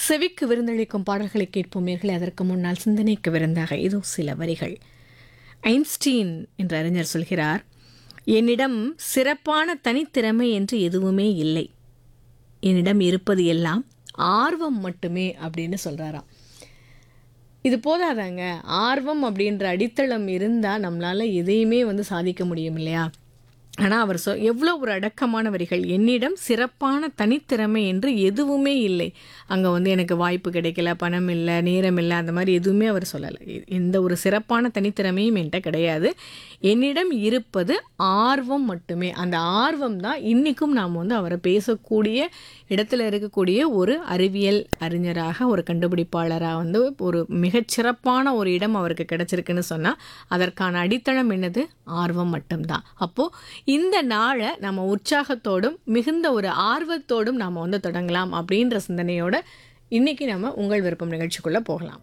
செவிக்கு விருந்தளிக்கும் பாடல்களை கேட்போம் நேர்களே அதற்கு முன்னால் சிந்தனைக்கு விருந்தாக இதோ சில வரிகள் ஐன்ஸ்டீன் என்ற அறிஞர் சொல்கிறார் என்னிடம் சிறப்பான தனித்திறமை என்று எதுவுமே இல்லை என்னிடம் இருப்பது எல்லாம் ஆர்வம் மட்டுமே அப்படின்னு சொல்கிறாராம் இது போதாதாங்க ஆர்வம் அப்படின்ற அடித்தளம் இருந்தால் நம்மளால் எதையுமே வந்து சாதிக்க முடியும் இல்லையா ஆனால் அவர் சொ எவ்வளோ ஒரு அடக்கமான வரிகள் என்னிடம் சிறப்பான தனித்திறமை என்று எதுவுமே இல்லை அங்கே வந்து எனக்கு வாய்ப்பு கிடைக்கல பணம் இல்லை நேரம் இல்லை அந்த மாதிரி எதுவுமே அவர் சொல்லலை எந்த ஒரு சிறப்பான தனித்திறமையும் என்கிட்ட கிடையாது என்னிடம் இருப்பது ஆர்வம் மட்டுமே அந்த ஆர்வம் தான் இன்றைக்கும் நாம் வந்து அவரை பேசக்கூடிய இடத்துல இருக்கக்கூடிய ஒரு அறிவியல் அறிஞராக ஒரு கண்டுபிடிப்பாளராக வந்து ஒரு மிகச்சிறப்பான ஒரு இடம் அவருக்கு கிடைச்சிருக்குன்னு சொன்னால் அதற்கான அடித்தளம் என்னது ஆர்வம் மட்டும்தான் அப்போது இந்த நாளை நம்ம உற்சாகத்தோடும் மிகுந்த ஒரு ஆர்வத்தோடும் நாம் வந்து தொடங்கலாம் அப்படின்ற சிந்தனையோட இன்னைக்கு நம்ம உங்கள் விருப்பம் நிகழ்ச்சிக்குள்ளே போகலாம்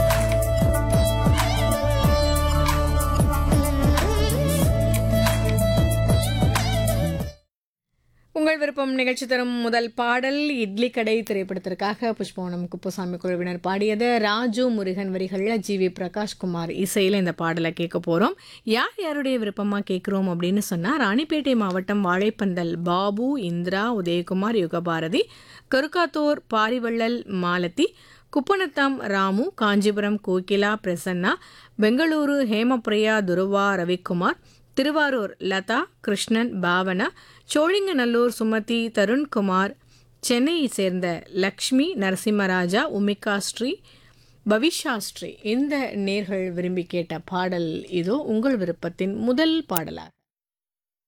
உங்கள் விருப்பம் நிகழ்ச்சி தரும் முதல் பாடல் இட்லி கடை திரைப்படத்திற்காக புஷ்பவனம் குப்புசாமி குழுவினர் பாடியது ராஜு முருகன் வரிகளில் ஜி வி பிரகாஷ்குமார் இசையில் இந்த பாடலை கேட்க போகிறோம் யார் யாருடைய விருப்பமாக கேட்குறோம் அப்படின்னு சொன்னால் ராணிப்பேட்டை மாவட்டம் வாழைப்பந்தல் பாபு இந்திரா உதயகுமார் யுகபாரதி கருக்காத்தூர் பாரிவள்ளல் மாலதி குப்பனத்தாம் ராமு காஞ்சிபுரம் கோகிலா பிரசன்னா பெங்களூரு ஹேமபிரியா துருவா ரவிக்குமார் திருவாரூர் லதா கிருஷ்ணன் பாவனா சோழிங்கநல்லூர் சுமதி தருண்குமார் சென்னையை சேர்ந்த லக்ஷ்மி நரசிம்மராஜா உமிகா ஸ்ரீ பவிஷா ஸ்ரீ இந்த நேர்கள் விரும்பி கேட்ட பாடல் இதோ உங்கள் விருப்பத்தின் முதல் பாடலாக